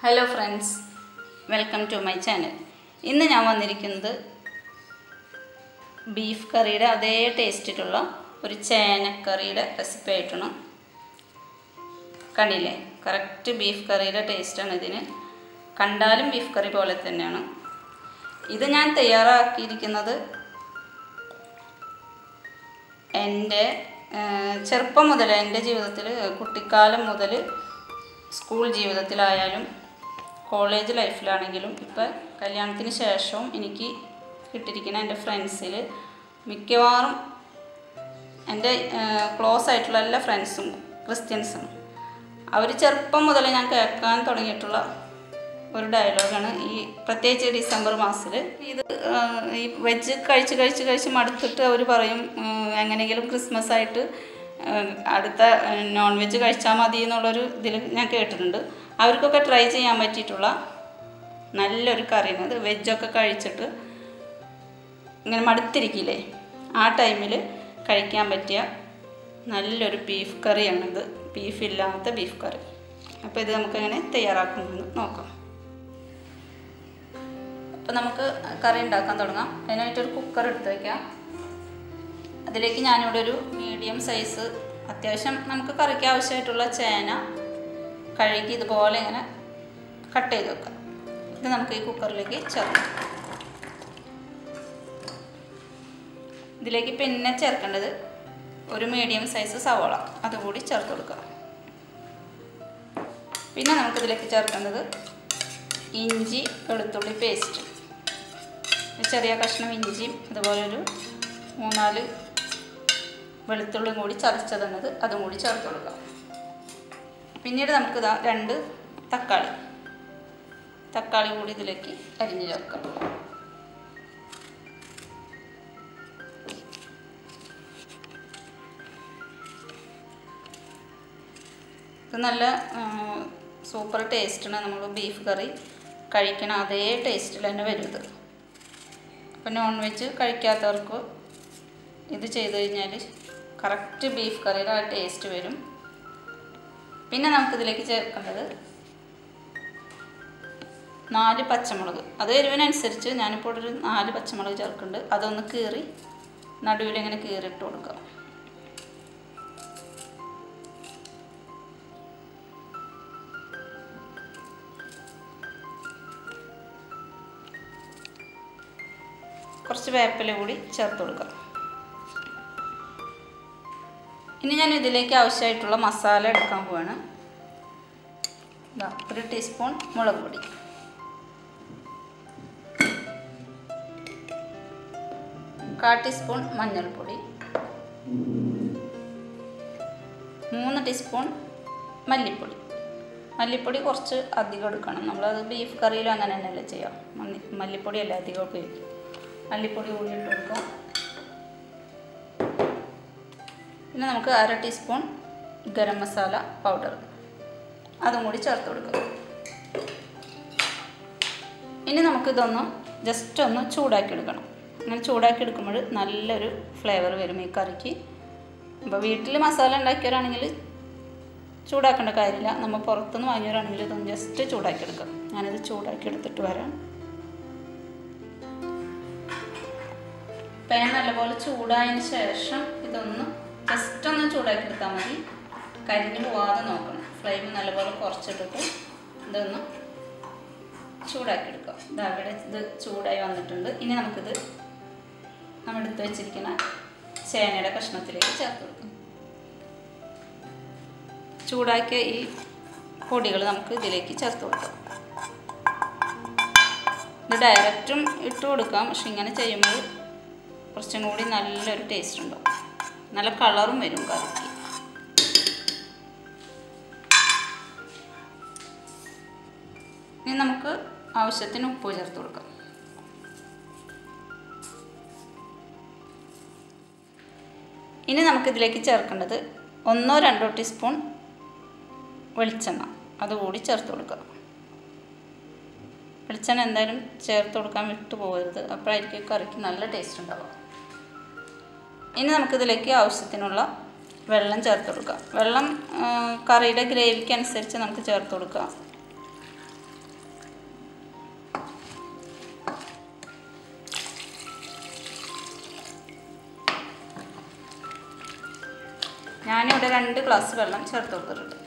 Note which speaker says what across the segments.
Speaker 1: hello friends welcome to my channel ഇന്ന് ഞാൻ വന്നിരിക്കുന്നത് ബീഫ് കറിയുടെ അതേ ടേസ്റ്റിലുള്ള ഒരു ചേനക്കറിയുടെ റെസിപ്പി ആയിട്ടാണ് കണ്ടില്ലേ കറക്റ്റ് ബീഫ് കറിയുടെ ടേസ്റ്റാണ് ഇതിന് കണ്ടാലും ബീഫ് കറി പോലെ തന്നെയാണ് ഇത് ഞാൻ തയ്യാറാക്കിയിരിക്കുന്നത് എൻ്റെ ഏഹ്, ചെറുപ്പം മുതൽ എൻ്റെ ജീവിതത്തിൽ കുട്ടിക്കാലം മുതൽ സ്കൂൾ ജീവിതത്തിലായാലും കോളേജ് ലൈഫിലാണെങ്കിലും ഇപ്പം കല്യാണത്തിന് ശേഷവും എനിക്ക് കിട്ടിയിരിക്കുന്ന എൻ്റെ ഫ്രണ്ട്സിൽ മിക്കവാറും എൻ്റെ ക്ലോസ് ആയിട്ടുള്ള എല്ലാ ഫ്രണ്ട്സും ക്രിസ്ത്യൻസാണ് അവർ ചെറുപ്പം മുതൽ ഞാൻ കേൾക്കാൻ തുടങ്ങിയിട്ടുള്ള ഒരു ഡയലോഗാണ് ഈ പ്രത്യേകിച്ച് ഡിസംബർ മാസത്തിൽ ഇത് ആ, ഈ വെജ് കഴിച്ച് കഴിച്ച് കഴിച്ച് മടുത്തിട്ട് അവർ പറയും ഉം, എങ്ങനെയെങ്കിലും ക്രിസ്മസ് ആയിട്ട് ആ, അടുത്ത നോൺ വെജ് കഴിച്ചാൽ മതി എന്നുള്ളൊരു ഇതിൽ ഞാൻ കേട്ടിട്ടുണ്ട് അവർക്കൊക്കെ ട്രൈ ചെയ്യാൻ പറ്റിയിട്ടുള്ള നല്ലൊരു കറിയാണ് ഇത് വെജൊക്കെ കഴിച്ചിട്ട് ഇങ്ങനെ മടുത്തിരിക്കില്ലേ ആ ടൈമിൽ കഴിക്കാൻ പറ്റിയ നല്ലൊരു ബീഫ് കറിയാണിത് ബീഫ് ഇല്ലാത്ത ബീഫ് കറി അപ്പോൾ ഇത് നമുക്കെങ്ങനെ തയ്യാറാക്കുന്നതെന്ന് നോക്കാം അപ്പോൾ നമുക്ക് കറി ഉണ്ടാക്കാൻ തുടങ്ങാം അതിനായിട്ടൊരു കുക്കർ എടുത്ത് വയ്ക്കാം അതിലേക്ക് ഞാനിവിടെ ഒരു മീഡിയം സൈസ് അത്യാവശ്യം നമുക്ക് കറിക്ക് ആവശ്യമായിട്ടുള്ള ചേന കഴുകി ഇതുപോലെ ഇങ്ങനെ കട്ട് ചെയ്ത് വെക്കാം ഇത് നമുക്ക് ഈ കുക്കറിലേക്ക് ചേർക്കാം ഇതിലേക്ക് പിന്നെ ചേർക്കേണ്ടത് ഒരു മീഡിയം സൈസ് സവോള അതുകൂടി ചേർത്ത് കൊടുക്കുക പിന്നെ നമുക്കിതിലേക്ക് ചേർക്കേണ്ടത് ഇഞ്ചി വെളുത്തുള്ളി പേസ്റ്റ് ഒരു ചെറിയ കഷ്ണം ഇഞ്ചിയും അതുപോലെ ഒരു മൂന്നാല് വെളുത്തുള്ളിയും കൂടി ചതച്ചതെന്നത് അതും കൂടി ചേർത്ത് കൊടുക്കാം പിന്നീട് നമുക്കിതാ രണ്ട് തക്കാളി തക്കാളി കൂടി ഇതിലേക്ക് അരിഞ്ഞ് ചേർക്കാം ഇത് നല്ല സൂപ്പർ ടേസ്റ്റാണ് നമ്മൾ ബീഫ് കറി കഴിക്കണ അതേ ടേസ്റ്റിൽ തന്നെ വരും ഇത് അപ്പോൾ നോൺ വെജ് കഴിക്കാത്തവർക്ക് ഇത് ചെയ്ത് കഴിഞ്ഞാൽ കറക്റ്റ് ബീഫ് കറിയുടെ ആ ടേസ്റ്റ് വരും പിന്നെ നമുക്കിതിലേക്ക് ചേർക്കേണ്ടത് നാല് പച്ചമുളക് അത് എരിവിനനുസരിച്ച് ഞാനിപ്പോൾ ഒരു നാല് പച്ചമുളക് ചേർക്കുന്നുണ്ട് അതൊന്ന് കീറി നടുവിൽ ഇങ്ങനെ കീറിയിട്ട് കൊടുക്കാം കുറച്ച് വേപ്പില കൂടി ചേർത്ത് കൊടുക്കാം ഇനി ഞാൻ ഇതിലേക്ക് ആവശ്യമായിട്ടുള്ള മസാല എടുക്കാൻ പോവാണ് ഇതാ ഒരു ടീസ്പൂൺ മുളക് പൊടി കാ ടീസ്പൂൺ മഞ്ഞൾപ്പൊടി മൂന്ന് ടീസ്പൂൺ മല്ലിപ്പൊടി മല്ലിപ്പൊടി കുറച്ച് അധികം എടുക്കണം നമ്മളത് ബീഫ് കറിയിലും അങ്ങനെ തന്നെയല്ലേ ചെയ്യാം മല്ലി മല്ലിപ്പൊടിയല്ലേ അധികം ഉപയോഗിക്കും മല്ലിപ്പൊടി കൂടി ഇട്ട് കൊടുക്കാം പിന്നെ നമുക്ക് അര ടീസ്പൂൺ ഗരം മസാല പൗഡർ അതും കൂടി ചേർത്ത് കൊടുക്കുക ഇനി നമുക്കിതൊന്ന് ജസ്റ്റ് ഒന്ന് ചൂടാക്കി എടുക്കണം അങ്ങനെ ചൂടാക്കി എടുക്കുമ്പോൾ നല്ലൊരു ഫ്ലേവർ വരും ഈ കറിക്ക് അപ്പോൾ വീട്ടിൽ മസാല ഉണ്ടാക്കിയവരാണെങ്കിൽ ചൂടാക്കേണ്ട കാര്യമില്ല നമ്മൾ പുറത്തുനിന്ന് വാങ്ങിയവരാണെങ്കിൽ ഇതൊന്ന് ജസ്റ്റ് ചൂടാക്കി എടുക്കാം ഞാനിത് ചൂടാക്കി എടുത്തിട്ട് വരാം പാൻ നല്ലപോലെ ചൂടായതിന് ശേഷം ഇതൊന്ന് ജസ്റ്റ് ഒന്ന് ചൂടാക്കി എടുത്താൽ മതി കരിഞ്ഞു പോവാതെ നോക്കണം ഫ്ലെയിം നല്ലപോലെ കുറച്ചിട്ടിട്ട് ഇതൊന്ന് ചൂടാക്കി എടുക്കുക ഇത് അവിടെ ഇത് ചൂടായി വന്നിട്ടുണ്ട് ഇനി നമുക്കിത് നമ്മൾ എടുത്ത് വെച്ചിരിക്കുന്ന ചേനയുടെ കഷ്ണത്തിലേക്ക് ചേർത്ത് കൊടുക്കാം ചൂടാക്കിയ ഈ പൊടികൾ നമുക്ക് ഇതിലേക്ക് ചേർത്ത് കൊടുക്കാം ഇത് ഡയറക്റ്റും ഇട്ട് കൊടുക്കാം പക്ഷെ ഇങ്ങനെ ചെയ്യുമ്പോൾ കുറച്ചും കൂടി നല്ലൊരു ടേസ്റ്റ് ഉണ്ടാവും നല്ല കളറും വരും കറിക്ക് ഇനി നമുക്ക് ആവശ്യത്തിന് ഉപ്പ് ചേർത്ത് കൊടുക്കാം ഇനി നമുക്കിതിലേക്ക് ചേർക്കേണ്ടത് ഒന്നോ രണ്ടോ ടീസ്പൂൺ വെളിച്ചെണ്ണ അതുകൂടി ചേർത്ത് കൊടുക്കുക വെളിച്ചെണ്ണ എന്തായാലും ചേർത്ത് കൊടുക്കാൻ വിട്ടു പോകരുത് അപ്പോഴായിരിക്കും കറിക്ക് നല്ല ടേസ്റ്റ് ഉണ്ടാവുക ഇനി നമുക്കിതിലേക്ക് ആവശ്യത്തിനുള്ള വെള്ളം ചേർത്ത് കൊടുക്കാം വെള്ളം ആ, കറിയുടെ ഗ്രേവിക്ക് അനുസരിച്ച് നമുക്ക് ചേർത്ത് കൊടുക്കാം ഞാനിവിടെ രണ്ട് ഗ്ലാസ് വെള്ളം ചേർത്ത് കൊടുത്തിട്ടുണ്ട്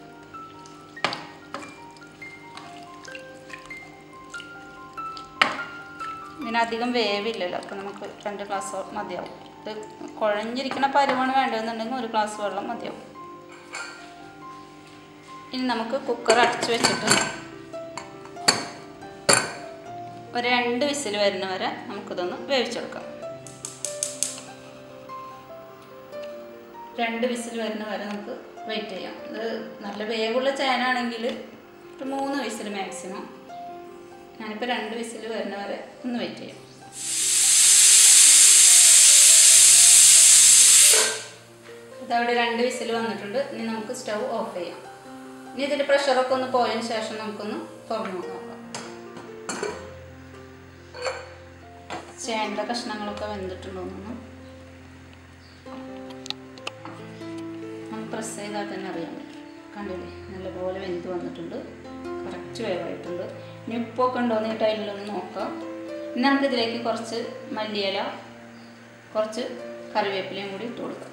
Speaker 1: ഇതിനധികം വേവില്ലല്ലോ അപ്പോൾ നമുക്ക് രണ്ട് ഗ്ലാസ് മതിയാവും ഇത് കുഴഞ്ഞിരിക്കുന്ന പരുവാണ് വേണ്ടതെന്നുണ്ടെങ്കിൽ ഒരു ഗ്ലാസ് വെള്ളം മതിയാവും ഇനി നമുക്ക് കുക്കർ അടച്ചു വെച്ചിട്ട് ഒരു രണ്ട് വിസിൽ വരുന്ന വരെ നമുക്കിതൊന്ന് വേവിച്ചെടുക്കാം രണ്ട് വിസിൽ വരുന്ന വരെ നമുക്ക് വെയിറ്റ് ചെയ്യാം ഇത് നല്ല വേവുള്ള ചേനാണെങ്കിൽ ഒരു മൂന്ന് വിസിൽ മാക്സിമം ഞാനിപ്പോൾ രണ്ട് വിസിൽ വരുന്ന വരെ ഒന്ന് വെയിറ്റ് ചെയ്യാം ഇതവിടെ രണ്ട് വിസിൽ വന്നിട്ടുണ്ട് ഇനി നമുക്ക് സ്റ്റൗ ഓഫ് ചെയ്യാം ഇനി ഇതിൻ്റെ പ്രഷറൊക്കെ ഒന്ന് പോയതിന് ശേഷം നമുക്കൊന്ന് തുറന്നു നോക്കാം ചേണ്ട കഷ്ണങ്ങളൊക്കെ വെന്തിട്ടുണ്ടോന്നൊന്നും ഒന്ന് പ്രസ് ചെയ്താൽ തന്നെ അറിയാൻ പറ്റും കണ്ടില്ലേ നല്ലപോലെ വെന്ത് വന്നിട്ടുണ്ട് കറക്റ്റ് വേവായിട്ടുണ്ട് ഇനി ഉപ്പൊക്കെ ഉണ്ടോയെന്ന് ഈ ടൈമിലൊന്ന് നോക്കാം ഇനി നമുക്ക് ഇതിലേക്ക് കുറച്ച് മല്ലിയില കുറച്ച് കറിവേപ്പിലയും കൂടി ഇട്ട് കൊടുക്കാം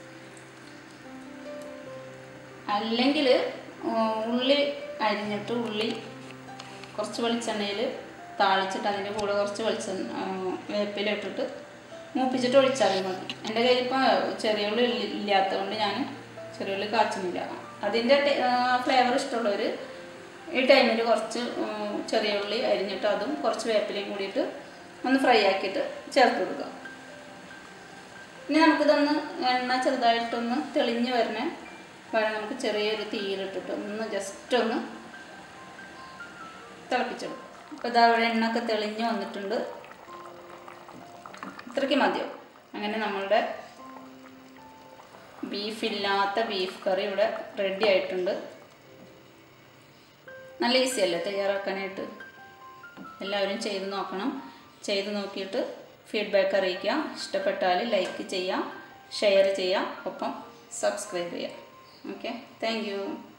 Speaker 1: അല്ലെങ്കിൽ ഉള്ളി അരിഞ്ഞിട്ട് ഉള്ളി കുറച്ച് വെളിച്ചെണ്ണയിൽ താളിച്ചിട്ട് അതിൻ്റെ കൂടെ കുറച്ച് വെളിച്ചെണ്ണ വേപ്പില ഇട്ടിട്ട് മൂപ്പിച്ചിട്ട് ഒഴിച്ചാലും മതി എൻ്റെ കയ്യിൽ ഇപ്പോൾ ചെറിയ ഉള്ളി ഇല്ല- ഇല്ലാത്തതുകൊണ്ട് ഞാൻ ചെറിയ ഉള്ളി കാച്ചുന്നില്ല അതിൻ്റെ ഫ്ലേവർ ഇഷ്ടമുള്ളവർ ഈ ടൈമിൽ കുറച്ച് ഉം, ചെറിയ ഉള്ളി അരിഞ്ഞിട്ട് അതും കുറച്ച് വേപ്പിലയും കൂടിയിട്ട് ഒന്ന് ഫ്രൈ ആക്കിയിട്ട് ചേർത്ത് കൊടുക്കുക ഇനി നമുക്കിതൊന്ന് എണ്ണ ചെറുതായിട്ടൊന്ന് തെളിഞ്ഞ് വരണേ വരെ നമുക്ക് ചെറിയൊരു തീയിലിട്ടിട്ട് ഒന്ന് ജസ്റ്റ് ഒന്ന് തിളപ്പിച്ചെടുക്കും അപ്പോൾ ഇതാ ഇവിടെ എണ്ണയൊക്കെ തെളിഞ്ഞ് വന്നിട്ടുണ്ട് ഇത്രയ്ക്ക് മതിയോ അങ്ങനെ നമ്മളുടെ ബീഫില്ലാത്ത ബീഫ് കറി ഇവിടെ റെഡി ആയിട്ടുണ്ട് നല്ല ഈസി അല്ലേ തയ്യാറാക്കാനായിട്ട് എല്ലാവരും ചെയ്ത് നോക്കണം ചെയ്ത് നോക്കിയിട്ട് ഫീഡ്ബാക്ക് അറിയിക്കുക ഇഷ്ടപ്പെട്ടാൽ ലൈക്ക് ചെയ്യാം ഷെയർ ചെയ്യാം ഒപ്പം സബ്സ്ക്രൈബ് ചെയ്യാം ഓക്കെ താങ്ക് യു